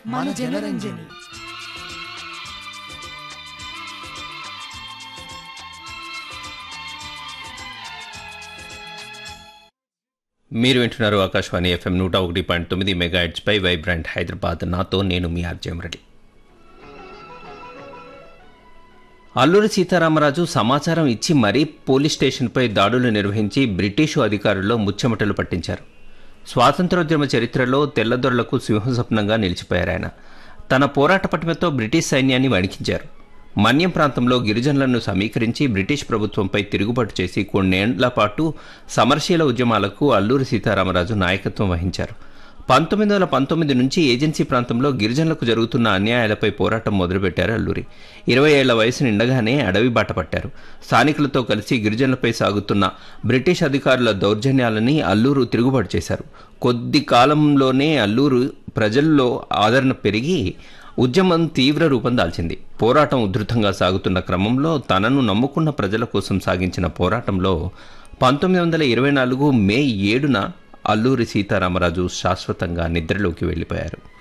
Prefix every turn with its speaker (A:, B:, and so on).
A: మన జనరంజని
B: మీరు వింటున్నారు ఆకాశవాణి ఎఫ్ఎం నూట ఒకటి పాయింట్ తొమ్మిది మెగాహెడ్స్ పై వైబ్రాంట్ హైదరాబాద్ నాతో నేను మీ ఆర్జయం రెడ్డి అల్లూరి సీతారామరాజు సమాచారం ఇచ్చి మరీ పోలీస్ స్టేషన్పై దాడులు నిర్వహించి బ్రిటిషు అధికారుల్లో ముచ్చెమటలు పట్టించారు స్వాతంత్రోద్యమ చరిత్రలో తెల్లదొరలకు సింహస్వప్నంగా నిలిచిపోయారు ఆయన తన పోరాట పటిమతో బ్రిటిష్ సైన్యాన్ని వణికించారు మన్యం ప్రాంతంలో గిరిజనులను సమీకరించి బ్రిటిష్ ప్రభుత్వంపై తిరుగుబాటు చేసి కొన్నేళ్ల పాటు సమరశీల ఉద్యమాలకు అల్లూరి సీతారామరాజు నాయకత్వం వహించారు పంతొమ్మిది వందల పంతొమ్మిది నుంచి ఏజెన్సీ ప్రాంతంలో గిరిజనులకు జరుగుతున్న అన్యాయాలపై పోరాటం మొదలుపెట్టారు అల్లూరి ఇరవై ఏళ్ల వయసు నిండగానే అడవి బాట పట్టారు స్థానికులతో కలిసి గిరిజనులపై సాగుతున్న బ్రిటిష్ అధికారుల దౌర్జన్యాలని అల్లూరు తిరుగుబాటు చేశారు కొద్ది కాలంలోనే అల్లూరు ప్రజల్లో ఆదరణ పెరిగి ఉద్యమం తీవ్ర రూపం దాల్చింది పోరాటం ఉధృతంగా సాగుతున్న క్రమంలో తనను నమ్ముకున్న ప్రజల కోసం సాగించిన పోరాటంలో పంతొమ్మిది వందల ఇరవై నాలుగు మే ఏడున అల్లూరి సీతారామరాజు శాశ్వతంగా నిద్రలోకి వెళ్ళిపోయారు